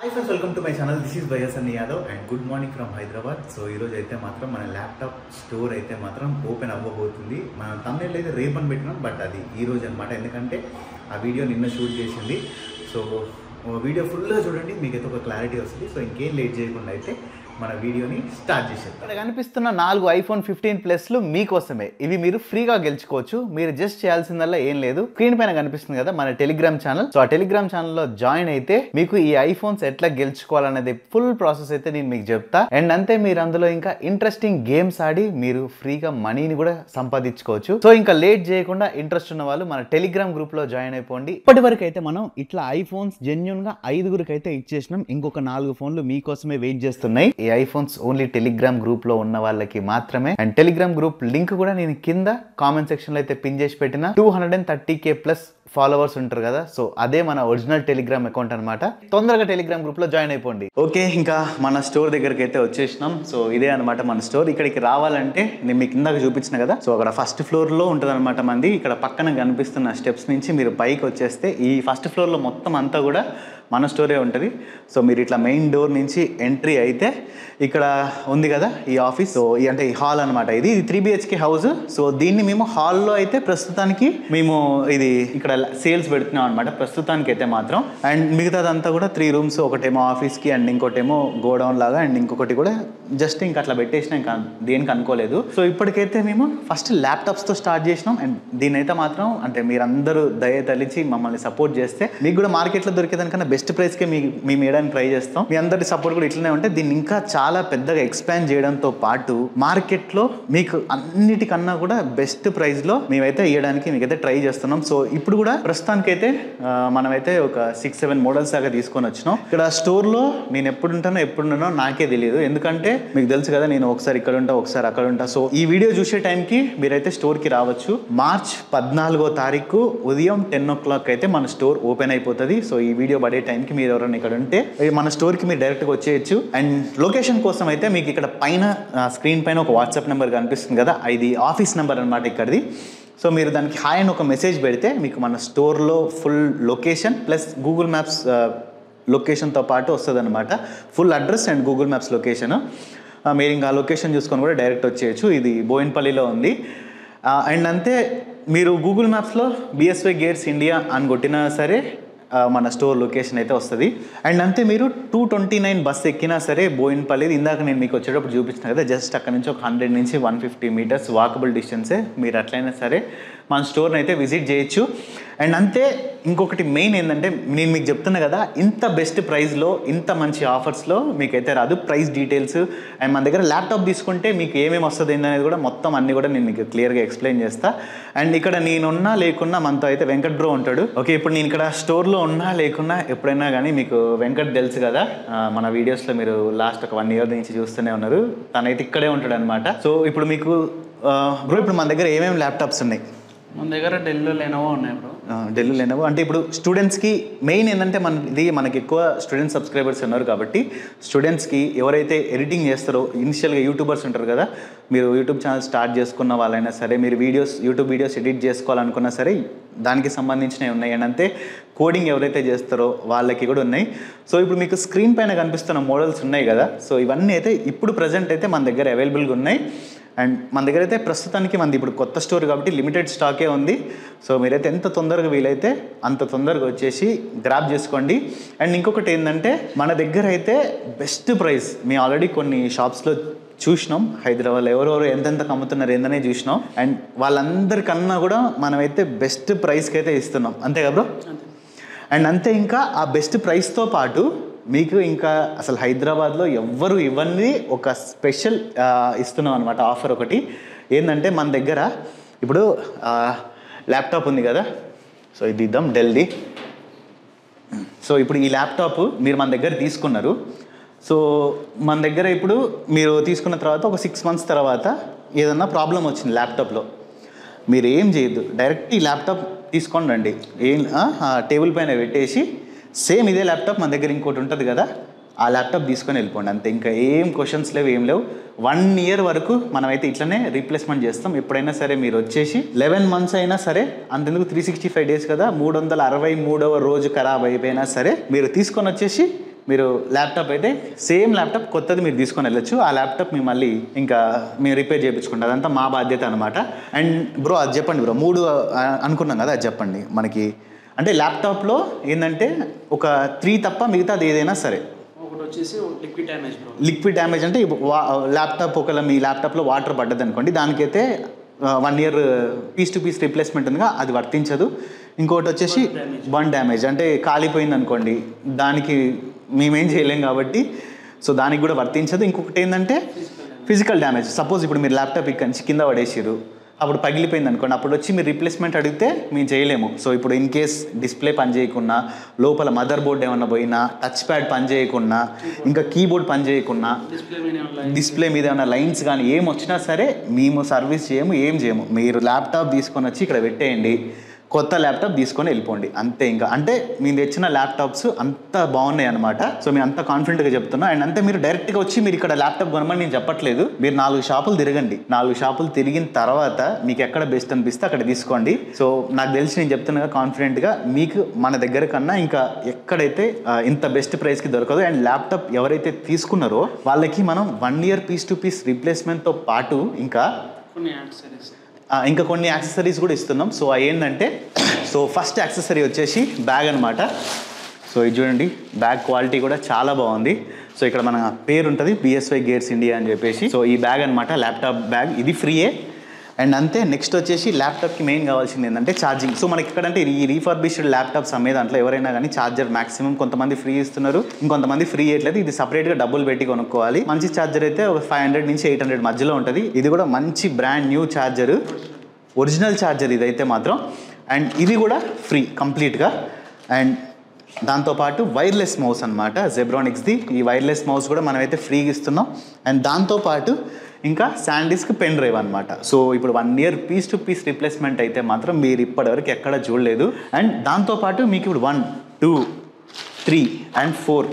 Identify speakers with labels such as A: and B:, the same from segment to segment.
A: hi friends welcome to my channel this is Bayasan Yadav and good morning from Hyderabad so ఈరోజు అయితే మాత్రం మన laptop store అయితే మాత్రం ఓపెన్ అవ్వబోతుంది మన తమిళ అయితే రేపు అని పెట్టినాం బట్ అది ఈ రోజు అనమాట ఎందుకంటే ఆ వీడియో నిన్న షూట్ చేసింది సో వీడియో ఫుల్గా చూడండి మీకైతే ఒక క్లారిటీ వస్తుంది సో ఇంకేం లేట్ చేయకుండా అయితే మన వీడియోని స్టార్ట్ చేసేది
B: ఇక్కడ కనిపిస్తున్న నాలుగు ఐఫోన్ ఫిఫ్టీన్ ప్లస్లు మీకోసమే ఇవి మీరు ఫ్రీగా గెలుచుకోవచ్చు మీరు జస్ట్ చేయాల్సిందల్లా ఏం లేదు స్క్రీన్ పైన కనిపిస్తుంది కదా మన టెలిగ్రామ్ ఛానల్ సో ఆ టెలిగ్రామ్ ఛానల్లో జాయిన్ అయితే మీకు ఈ ఐఫోన్స్ ఎట్లా గెలుచుకోవాలనేది ఫుల్ ప్రాసెస్ అయితే నేను మీకు చెప్తా అండ్ అంతే మీరు అందులో ఇంకా ఇంట్రెస్టింగ్ గేమ్స్ ఆడి మీరు ఫ్రీగా మనీని కూడా సంపాదించుకోవచ్చు సో ఇంకా లేట్ చేయకుండా ఇంట్రెస్ట్ ఉన్న వాళ్ళు మన టెలిగ్రామ్ గ్రూప్ లో జాయిన్ అయిపోండి ఇప్పటి వరకు అయితే మనం ఇట్లా ఐఫోన్స్ జెన్యున్ గా ఐదుగురికి అయితే ఇచ్చేసినాం ఇంకొక నాలుగు ఫోన్లు మీకోసమే వెయిట్ చేస్తున్నాయి ఈ ఐఫోన్స్ ఓన్లీ టెలిగ్రామ్ గ్రూప్ లో ఉన్న వాళ్ళకి మాత్రమే అండ్ టెలిగ్రామ్ గ్రూప్ లింక్ కూడా నేను కింద కామెంట్ సెక్షన్ లో అయితే పిన్ చేసి పెట్టిన two hundred and thirty K plus followers ఉంటారు కదా సో అదే మన ఒరిజినల్ టెలిగ్రామ్ అకౌంట్ అనమాట తొందరగా టెలిగ్రామ్ గ్రూప్ లో జాయిన్ అయిపోండి
A: ఓకే ఇంకా మన స్టోర్ దగ్గరికి అయితే వచ్చేసినాం సో ఇదే అనమాట మన స్టోర్ ఇక్కడికి రావాలంటే నేను మీకు ఇందాక చూపించిన కదా సో అక్కడ ఫస్ట్ ఫ్లోర్లో ఉంటుంది అనమాట మంది ఇక్కడ పక్కన కనిపిస్తున్న స్టెప్స్ నుంచి మీరు పైకి వచ్చేస్తే ఈ ఫస్ట్ ఫ్లోర్లో మొత్తం అంతా కూడా మన స్టోరే ఉంటుంది సో మీరు ఇట్లా మెయిన్ డోర్ నుంచి ఎంట్రీ అయితే ఇక్కడ ఉంది కదా ఈ ఆఫీస్ సో ఈ అంటే ఈ హాల్ అనమాట ఇది ఇది త్రీ బిహెచ్కే హౌస్ సో దీన్ని మేము హాల్లో అయితే ప్రస్తుతానికి మేము ఇది ఇక్కడ సేల్స్ పెడుతున్నాం అనమాట ప్రస్తుతానికి అయితే మాత్రం అండ్ మిగతాదంతా కూడా త్రీ రూమ్స్ ఒకటేమో ఆఫీస్కి అండ్ ఇంకోటేమో గోడౌన్ లాగా అండ్ ఇంకొకటి కూడా జస్ట్ ఇంకా అట్లా పెట్టేసినా ఇంకా దేనికి అనుకోలేదు సో ఇప్పటికైతే మేము ఫస్ట్ ల్యాప్టాప్స్తో స్టార్ట్ చేసినాం అండ్ దీని అయితే మాత్రం అంటే మీరందరూ దయ తలిచి మమ్మల్ని సపోర్ట్ చేస్తే మీకు కూడా మార్కెట్లో దొరికేదానికన్నా బెస్ట్ ప్రైస్కే మీ మేము వేయడానికి ట్రై చేస్తాం మీ అందరి సపోర్ట్ కూడా ఇట్లనే ఉంటే దీన్ని ఇంకా చాలా పెద్దగా ఎక్స్పాండ్ చేయడంతో పాటు మార్కెట్లో మీకు అన్నిటికన్నా కూడా బెస్ట్ ప్రైస్లో మేమైతే ఇవ్వడానికి మీకైతే ట్రై చేస్తున్నాం సో ఇప్పుడు కూడా ప్రస్తుతానికైతే ఆ, మనమైతే ఒక సిక్స్ సెవెన్ మోడల్స్ దాకా తీసుకొని వచ్చినాం ఇక్కడ స్టోర్లో నేను ఎప్పుడు ఉంటానో ఎప్పుడు ఉన్నానో నాకే తెలియదు ఎందుకంటే మీకు తెలుసు కదా నేను ఒకసారి ఇక్కడ ఉంటా ఒకసారి అక్కడ ఉంటా సో ఈ వీడియో చూసే టైంకి మీరైతే స్టోర్కి రావచ్చు మార్చ్ పద్నాలుగో తారీఖు ఉదయం టెన్ ఓ క్లాక్ అయితే మన స్టోర్ ఓపెన్ అయిపోతుంది సో ఈ వీడియో పడే టైంకి మీరు ఎవరైనా ఇక్కడ ఉంటే ఈ మన స్టోర్కి మీరు డైరెక్ట్గా వచ్చేయచ్చు అండ్ లొకేషన్ కోసం అయితే మీకు ఇక్కడ పైన స్క్రీన్ పైన ఒక వాట్సాప్ నెంబర్ కనిపిస్తుంది కదా ఇది ఆఫీస్ నెంబర్ అనమాట ఇక్కడిది సో మీరు దానికి హాయ్ అని ఒక మెసేజ్ పెడితే మీకు మన స్టోర్లో full location plus Google maps లొకేషన్తో పాటు వస్తుంది అనమాట full address and Google maps location మీరు ఇంకా లొకేషన్ చూసుకొని కూడా డైరెక్ట్ వచ్చేయచ్చు ఇది బోయిన్పల్లిలో ఉంది అండ్ అంతే మీరు గూగుల్ మ్యాప్స్లో బిఎస్వై గేర్స్ ఇండియా అని కొట్టినా సరే ఆ, మన స్టోర్ లొకేషన్ అయితే వస్తుంది అండ్ అంతే మీరు టూ ట్వంటీ నైన్ బస్ ఎక్కినా సరే బోయిన్పల్లి ఇందాక నేను మీకు వచ్చేటప్పుడు చూపించిన కదా జస్ట్ అక్కడ నుంచి ఒక హండ్రెడ్ నుంచి వన్ ఫిఫ్టీ మీటర్స్ వాకబుల్ డిస్టెన్సే మీరు అట్లయినా సరే మన స్టోర్ని అయితే విజిట్ చేయొచ్చు అండ్ అంతే ఇంకొకటి మెయిన్ ఏంటంటే నేను మీకు చెప్తున్నా కదా ఇంత బెస్ట్ ప్రైస్లో ఇంత మంచి ఆఫర్స్లో మీకైతే రాదు ప్రైస్ డీటెయిల్స్ అండ్ మన దగ్గర ల్యాప్టాప్ తీసుకుంటే మీకు ఏమేమి వస్తుంది ఏందనేది కూడా మొత్తం అన్ని కూడా నేను మీకు క్లియర్గా ఎక్స్ప్లెయిన్ చేస్తా అండ్ ఇక్కడ నేనున్నా లేకున్నా మనతో అయితే వెంకట్ బ్రో ఉంటాడు ఓకే ఇప్పుడు నేను ఇక్కడ స్టోర్లో ఉన్నా లేకున్నా ఎప్పుడైనా కానీ మీకు వెంకట్ తెలుసు కదా ఆ, మన వీడియోస్లో మీరు లాస్ట్ ఒక వన్ ఇయర్ నుంచి చూస్తూనే ఉన్నారు తనైతే ఇక్కడే ఉంటాడు అనమాట సో ఇప్పుడు మీకు బ్రో ఇప్పుడు మన దగ్గర ఏమేమి ల్యాప్టాప్స్ ఉన్నాయి
C: మన దగ్గర ఢిల్లీలో లెనోవో ఉన్నాయి బ్రో
A: ఢిల్లీ లెనోవో అంటే ఇప్పుడు స్టూడెంట్స్కి మెయిన్ ఏంటంటే మన ఇది మనకి ఎక్కువ స్టూడెంట్ సబ్స్క్రైబర్స్ ఉన్నారు కాబట్టి స్టూడెంట్స్కి ఎవరైతే ఎడిటింగ్ చేస్తారో ఇనిషియల్గా యూట్యూబర్స్ ఉంటారు కదా మీరు యూట్యూబ్ ఛానల్ స్టార్ట్ చేసుకున్న వాళ్ళైనా సరే మీరు వీడియోస్ యూట్యూబ్ వీడియోస్ ఎడిట్ చేసుకోవాలనుకున్నా సరే దానికి సంబంధించినవి ఉన్నాయి అండ్ అంతే కోడింగ్ ఎవరైతే చేస్తారో వాళ్ళకి కూడా ఉన్నాయి సో ఇప్పుడు మీకు స్క్రీన్ పైన కనిపిస్తున్న మోడల్స్ ఉన్నాయి కదా సో ఇవన్నీ అయితే ఇప్పుడు ప్రజెంట్ అయితే మన దగ్గర అవైలబుల్గా ఉన్నాయి అండ్ మన దగ్గర అయితే ప్రస్తుతానికి మనది ఇప్పుడు కొత్త స్టోర్ కాబట్టి లిమిటెడ్ స్టాకే ఉంది సో మీరైతే ఎంత తొందరగా వీలైతే అంత తొందరగా వచ్చేసి గ్రాప్ చేసుకోండి అండ్ ఇంకొకటి ఏంటంటే మన దగ్గర అయితే బెస్ట్ ప్రైస్ మేము ఆల్రెడీ కొన్ని షాప్స్లో చూసినాం హైదరాబాద్లో ఎవరెవరు ఎంతెంత అమ్ముతున్నారు ఏందనే చూసినాం అండ్ వాళ్ళందరికన్నా కూడా మనమైతే బెస్ట్ ప్రైస్కి అయితే ఇస్తున్నాం అంతే కదా బ్రో అండ్ అంతే ఇంకా ఆ బెస్ట్ ప్రైస్తో పాటు మీకు ఇంకా అసలు హైదరాబాద్లో ఎవ్వరు ఇవ్వని ఒక స్పెషల్ ఆ, ఇస్తున్నాం అనమాట ఆఫర్ ఒకటి ఏంటంటే మన దగ్గర ఇప్పుడు ఆ, ల్యాప్టాప్ ఉంది కదా సో ఇది ఇద్దాం డెల్ది సో ఇప్పుడు ఈ ల్యాప్టాప్ మీరు మన దగ్గర తీసుకున్నారు సో మన దగ్గర ఇప్పుడు మీరు తీసుకున్న తర్వాత ఒక సిక్స్ మంత్స్ తర్వాత ఏదన్నా ప్రాబ్లం వచ్చింది ల్యాప్టాప్లో మీరు ఏం చేయొద్దు డైరెక్ట్ ఈ ల్యాప్టాప్ తీసుకొని రండి ఏం ఆ, ఆ టేబుల్ పైన పెట్టేసి సేమ్ ఇదే ల్యాప్టాప్ మన దగ్గర ఇంకోటి ఉంటుంది కదా ఆ ల్యాప్టాప్ తీసుకొని వెళ్ళిపోండి అంతే ఇంకా ఏం క్వశ్చన్స్ లేవు ఏం లేవు వన్ ఇయర్ వరకు మనమైతే ఇట్లనే రీప్లేస్మెంట్ చేస్తాం ఎప్పుడైనా సరే మీరు వచ్చేసి లెవెన్ మంత్స్ అయినా సరే అంతెందుకు త్రీ సిక్స్టీ ఫైవ్ డేస్ కదా మూడు వందల అరవై మూడవ రోజు ఖరాబ్ అయిపోయినా సరే మీరు తీసుకొని వచ్చేసి మీరు ల్యాప్టాప్ అయితే సేమ్ ల్యాప్టాప్ కొత్తది మీరు తీసుకొని వెళ్ళొచ్చు ఆ ల్యాప్టాప్ మేము మళ్ళీ ఇంకా మేము రిపేర్ చేయించుకుంటాం అదంతా మా బాధ్యత అనమాట అండ్ బ్రో అది చెప్పండి బ్రో మూడు ఆ, అనుకున్నాం కదా అది చెప్పండి మనకి అంటే ల్యాప్టాప్లో ఏంటంటే ఒక త్రీ తప్ప మిగతాది ఏదైనా సరే
C: ఒకటి వచ్చేసి liquid damage bro
A: liquid damage అంటే ఇప్పుడు వా- ల్యాప్టాప్ ఒకవేళ మీ ల్యాప్టాప్లో వాటర్ పడ్డది అనుకోండి దానికైతే one year piece to piece replacement ఉందిగా అది వర్తించదు ఇంకోటి వచ్చేసి వన్ డ్యామేజ్ అంటే కాలిపోయింది అనుకోండి దానికి మేమేం చేయలేం కాబట్టి సో దానికి కూడా వర్తించదు ఇంకొకటి ఏంటంటే ఫిజికల్ డ్యామేజ్ సపోజ్ ఇప్పుడు మీరు ల్యాప్టాప్ ఇక్కడ నుంచి కింద పడేసిరు అప్పుడు పగిలిపోయింది అనుకోండి అప్పుడు వచ్చి మీరు రిప్లేస్మెంట్ అడిగితే మేము చేయలేము సో ఇప్పుడు ఇన్ కేస్ డిస్ప్లే పని చేయకున్నా లోపల మదర్ బోర్డ్ ఏమన్నా పోయినా టచ్ ప్యాడ్ పని చేయకున్నా ఇంకా కీబోర్డ్ పని చేయకున్నా
C: డిస్ప్లే మీద ఏమన్నా
A: డిస్ప్లే మీద ఏమైనా లైన్స్ కానీ ఏం వచ్చినా సరే మేము సర్వీస్ చేయము ఏం చేయము మీరు ల్యాప్టాప్ తీసుకొని వచ్చి ఇక్కడ పెట్టేయండి కొత్త ల్యాప్టాప్ తీసుకొని వెళ్ళిపోండి అంతే ఇంకా అంటే మేము తెచ్చిన ల్యాప్టాప్స్ అంత బాగున్నాయి అనమాట సో మేము అంత కాన్ఫిడెంట్గా చెప్తున్నా అండ్ అంతే మీరు డైరెక్ట్గా వచ్చి మీరు ఇక్కడ ల్యాప్టాప్ కొనమని నేను చెప్పట్లేదు మీరు నాలుగు షాపులు తిరగండి నాలుగు షాపులు తిరిగిన తర్వాత మీకు ఎక్కడ బెస్ట్ అనిపిస్తే అక్కడ తీసుకోండి సో నాకు తెలిసి నేను చెప్తున్నా కాన్ఫిడెంట్గా మీకు మన దగ్గర కన్నా ఇంకా ఎక్కడైతే ఆ, ఇంత బెస్ట్ ప్రైస్కి దొరకదు అండ్ ల్యాప్టాప్ ఎవరైతే తీసుకున్నారో వాళ్ళకి మనం one year piece to piece రీప్లేస్మెంట్తో పాటు ఇంకా
C: కొన్ని యాక్సరీస్
A: ఆ, ఇంకా కొన్ని యాక్సెసరీస్ కూడా ఇస్తున్నాం సో అవి ఏంటంటే సో ఫస్ట్ యాక్సెసరీ వచ్చేసి బ్యాగ్ అనమాట సో ఇది చూడండి బ్యాగ్ క్వాలిటీ కూడా చాలా బాగుంది సో ఇక్కడ మన పేరు ఉంటుంది బిఎస్వై గేట్స్ ఇండియా అని చెప్పేసి సో ఈ బ్యాగ్ అనమాట ల్యాప్టాప్ బ్యాగ్ ఇది ఫ్రీయే అండ్ అంతే నెక్స్ట్ వచ్చేసి ల్యాప్టాప్కి మెయిన్ కావాల్సింది ఏంటంటే ఛార్జింగ్ సో మనకి ఇక్కడంటే ఈ రీఫర్బిష్డ్ ల్యాప్టాప్స్ అమ్మే దాంట్లో ఎవరైనా కానీ ఛార్జర్ మాక్సిమం కొంతమంది ఫ్రీ ఇస్తున్నారు ఇంకొంతమంది ఫ్రీ ఇవ్వట్లేదు ఇది సపరేట్గా డబ్బులు పెట్టి కొనుక్కోవాలి మంచి ఛార్జర్ అయితే ఒక ఫైవ్ హండ్రెడ్ నుంచి ఎయిట్ హండ్రెడ్ మధ్యలో ఉంటుంది ఇది కూడా మంచి brand new charger original charger ఇదైతే మాత్రం అండ్ ఇది కూడా ఫ్రీ కంప్లీట్గా అండ్ దాంతోపాటు వైర్లెస్ మౌస్ అనమాట జెబ్రానిక్స్ది ఈ వైర్లెస్ మౌస్ కూడా మనమైతే ఫ్రీగా ఇస్తున్నాం అండ్ దాంతోపాటు ఇంకా శాండిస్క్ పెన్ డ్రైవ్ అనమాట సో ఇప్పుడు one year piece to piece replacement అయితే మాత్రం మీరు ఇప్పటివరకు ఎక్కడ చూడలేదు అండ్ దాంతోపాటు మీకు ఇప్పుడు one two three and four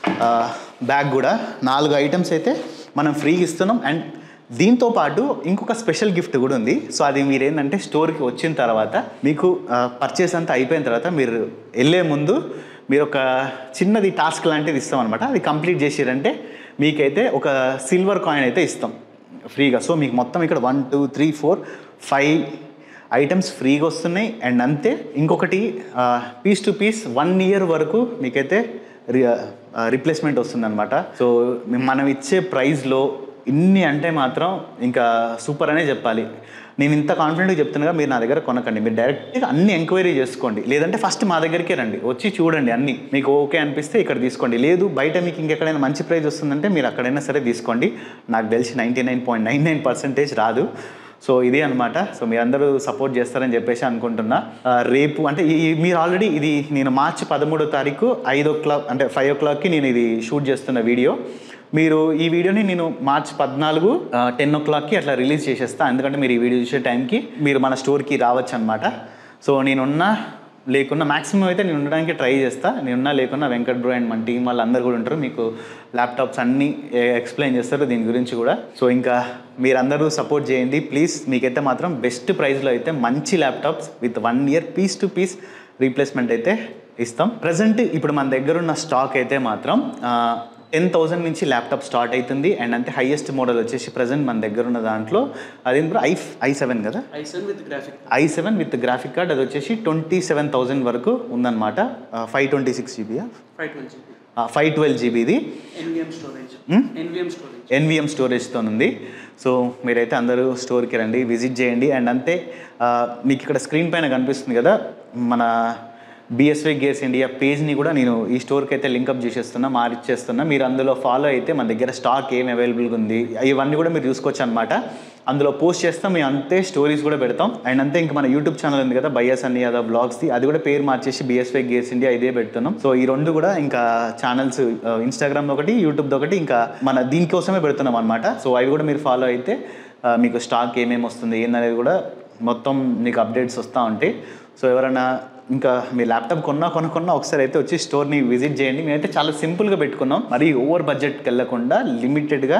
A: bag కూడా నాలుగు ఐటమ్స్ అయితే మనం ఫ్రీగా ఇస్తున్నాం అండ్ దీంతో పాటు ఇంకొక స్పెషల్ గిఫ్ట్ కూడా ఉంది సో అది మీరు ఏంటంటే స్టోర్కి వచ్చిన తర్వాత మీకు పర్చేస్ అంతా అయిపోయిన తర్వాత మీరు వెళ్ళే ముందు మీరు ఒక చిన్నది టాస్క్ లాంటిది ఇస్తాం అనమాట అది కంప్లీట్ చేసిరంటే మీకైతే ఒక సిల్వర్ కాయిన్ అయితే ఇస్తాం ఫ్రీగా సో మీకు మొత్తం ఇక్కడ one two three four five items ఫ్రీగా వస్తున్నాయి అండ్ అంతే ఇంకొకటి piece to piece one year వరకు మీకైతే రి రిప్లేస్మెంట్ వస్తుందన్నమాట సో మనం ఇచ్చే ప్రైస్లో ఇన్ని అంటే మాత్రం ఇంకా సూపర్ అనే చెప్పాలి నేను ఇంత కాన్ఫిడెంట్గా చెప్తున్నాగా మీరు నా దగ్గర కొనకండి మీరు డైరెక్ట్గా అన్ని ఎంక్వైరీ చేసుకోండి లేదంటే ఫస్ట్ మా దగ్గరికే రండి వచ్చి చూడండి అన్ని మీకు ఓకే అనిపిస్తే ఇక్కడ తీసుకోండి లేదు బయట మీకు ఇంకెక్కడైనా మంచి ప్రైస్ వస్తుందంటే మీరు అక్కడైనా సరే తీసుకోండి నాకు తెలిసి ninety nine point nine nine percentage రాదు సో ఇదే అనమాట సో మీరందరూ సపోర్ట్ చేస్తారని చెప్పేసి అనుకుంటున్నా ఆ, రేపు అంటే ఈ ఈ- మీరు ఆల్రెడీ ఇది నేను మార్చి పదమూడో తారీఖు ఐదో క్లాక్ అంటే ఫైవ్ ఓ క్లాక్కి నేను ఇది షూట్ చేస్తున్న వీడియో మీరు ఈ వీడియోని నేను మార్చ్ పద్నాలుగు టెన్ ఓ క్లాక్కి అట్లా రిలీజ్ చేసేస్తా ఎందుకంటే మీరు ఈ వీడియో చూసే టైంకి మీరు మన స్టోర్కి రావచ్చు అనమాట సో నేనున్నా లేకున్నా మాక్సిమం అయితే నేను ఉండడానికి ట్రై చేస్తా నేనున్నా లేకున్నా వెంకట్ బ్రో అండ్ మన టీం వాళ్ళు అందరు కూడా ఉంటారు మీకు ల్యాప్టాప్స్ అన్నీ ఎక్స్ప్లెయిన్ చేస్తారు దీని గురించి కూడా సో ఇంకా మీరందరూ సపోర్ట్ చేయండి ప్లీజ్ మీకైతే మాత్రం బెస్ట్ ప్రైస్లో అయితే మంచి laptops with one year piece to piece replacement అయితే ఇస్తాం ప్రజెంట్ ఇప్పుడు మన దగ్గర ఉన్న స్టాక్ అయితే మాత్రం టెన్ థౌసండ్ నుంచి ల్యాప్టాప్ స్టార్ట్ అవుతుంది అండ్ అంతే హైయెస్ట్ మోడల్ వచ్చేసి ప్రజెంట్ మన దగ్గర ఉన్న దాంట్లో అది ఐ ఐ సెవెన్ కదా
C: ఐసన్ with graphic
A: i seven with graphic card అది వచ్చేసి ట్వంటీ సెవెన్ థౌసండ్ వరకు ఉందన్నమాట five twenty six GB
C: five twelve GB
A: five twelve జీబీది
C: NVMe storage NVMe storage
A: NVMe స్టోరేజ్తో ఉంది సో మీరైతే అందరూ స్టోర్కి రండి విజిట్ చేయండి అండ్ అంతే ఆ, మీకు ఇక్కడ స్క్రీన్ పైన కనిపిస్తుంది కదా మన బిఎస్వై గేర్స్ ఇండియా పేజ్ని కూడా నేను ఈ స్టోర్కి అయితే లింకప్ చేసేస్తున్నా మారిచ్చేస్తున్నా మీరు అందులో ఫాలో అయితే మన దగ్గర స్టాక్ ఏం అవైలబుల్గా ఉంది ఇవన్నీ కూడా మీరు చూసుకోవచ్చు అనమాట అందులో పోస్ట్ చేస్తాం మేము అంతే స్టోరీస్ కూడా పెడతాం అండ్ అంతే ఇంకా మన యూట్యూబ్ ఛానల్ ఉంది కదా బయ్యాస్ అన్ని యాదవ్ బ్లాగ్స్ది అది కూడా పేరు మార్చేసి బిఎస్వై గేర్స్ ఇండియా ఇదే పెడుతున్నాం సో ఈ రెండు కూడా ఇంకా ఛానల్స్ ఇన్స్టాగ్రామ్ ఒకటి యూట్యూబ్ ఒకటి ఇంకా మన దీనికోసమే పెడుతున్నాం అనమాట సో అవి కూడా మీరు ఫాలో అయితే ఆ, మీకు స్టాక్ ఏమేమి వస్తుంది ఏందనేది కూడా మొత్తం మీకు అప్డేట్స్ వస్తూ ఉంటాయి సో ఎవరైనా ఇంకా మీ ల్యాప్టాప్ కొన్నా కొనుక్కున్నా ఒకసారి అయితే వచ్చి స్టోర్ని విజిట్ చేయండి మేమైతే చాలా సింపుల్గా పెట్టుకున్నాం మరి ఓవర్ బడ్జెట్కి వెళ్ళకుండా లిమిటెడ్గా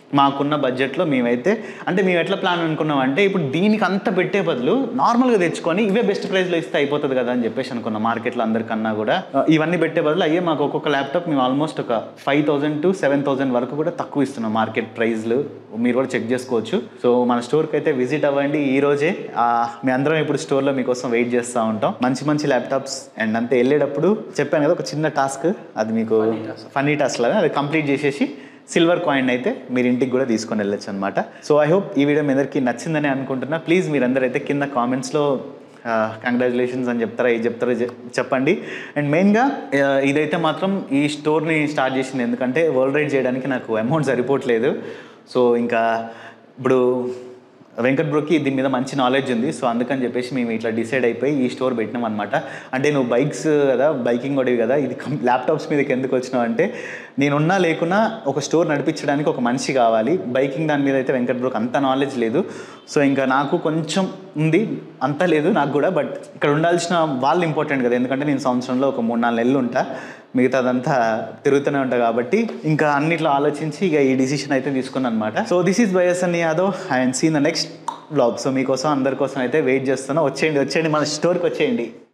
A: మాకున్న బడ్జెట్లో మేమైతే అంటే మేము ఎట్లా ప్లాన్ అనుకున్నాం అంటే ఇప్పుడు దీనికి అంత పెట్టే బదులు నార్మల్గా తెచ్చుకొని ఇవే బెస్ట్ ప్రైస్లో ఇస్తే అయిపోతుంది కదా అని చెప్పేసి అనుకున్నాం మార్కెట్లో అందరికన్నా కూడా ఆ, ఇవన్నీ పెట్టే బదులు అయ్యే మాకు ఒక్కొక్క ల్యాప్టాప్ మేము ఆల్మోస్ట్ ఒక five thousand to seven thousand వరకు కూడా తక్కువ ఇస్తున్నాం మార్కెట్ ప్రైస్లు మీరు కూడా చెక్ చేసుకోవచ్చు సో మన స్టోర్కి అయితే విజిట్ అవ్వండి ఈ రోజే ఆ, మీ అందరం ఇప్పుడు స్టోర్లో మీకోసం వెయిట్ చేస్తూ ఉంటాం మంచి మంచి ల్యాప్టాప్స్ అండ్ అంతే వెళ్ళేటప్పుడు చెప్పాను కదా ఒక చిన్న టాస్క్ అది మీకు ఫన్నీ టాస్క్ లాగా అది కంప్లీట్ చేసేసి సిల్వర్ కాయిన్ అయితే మీరు ఇంటికి కూడా తీసుకొని వెళ్ళొచ్చు అనమాట సో ఐ హోప్ ఈ వీడియో మీ అందరికీ నచ్చిందని అనుకుంటున్నా ప్లీజ్ మీరందరూ అయితే కింద కామెంట్స్లో కంగ్రాచులేషన్స్ అని చెప్తారా ఇది చెప్తారా చె- చెప్పండి అండ్ మెయిన్గా ఇదైతే మాత్రం ఈ స్టోర్ని స్టార్ట్ చేసింది ఎందుకంటే వరల్డ్ రైడ్ చేయడానికి నాకు అమౌంట్ సరిపోవట్లేదు సో ఇంకా ఇప్పుడు వెంకట్ బ్రోకి దీని మీద మంచి నాలెడ్జ్ ఉంది సో అందుకని చెప్పేసి మేము ఇట్లా డిసైడ్ అయిపోయి ఈ స్టోర్ పెట్టినాం అనమాట అంటే నువ్వు బైక్స్ కదా బైకింగ్ కొడేవి కదా ఇది ల్యాప్టాప్స్ మీదకి ఎందుకు వచ్చినావు అంటే నేనున్నా లేకున్నా ఒక స్టోర్ నడిపించడానికి ఒక మనిషి కావాలి బైకింగ్ దాని మీద అయితే వెంకట్ బ్రోకి అంత నాలెడ్జ్ లేదు సో ఇంకా నాకు కొంచెం ఉంది అంత లేదు నాకు కూడా బట్ ఇక్కడ ఉండాల్సిన వాళ్ళు ఇంపార్టెంట్ కదా ఎందుకంటే నేను సంవత్సరంలో ఒక మూడు నాలుగు నెలలు ఉంటా మిగతాదంతా తిరుగుతూనే ఉంటా కాబట్టి ఇంకా అన్నిట్లో ఆలోచించి ఇక ఈ డిసిషన్ అయితే తీసుకున్నాను అనమాట so this is Bayasan Yadav and seen the next blog so మీకోసం అందరి కోసం అయితే వెయిట్ చేస్తున్నా వచ్చేయండి వచ్చేయండి మన స్టోర్కి వచ్చేయండి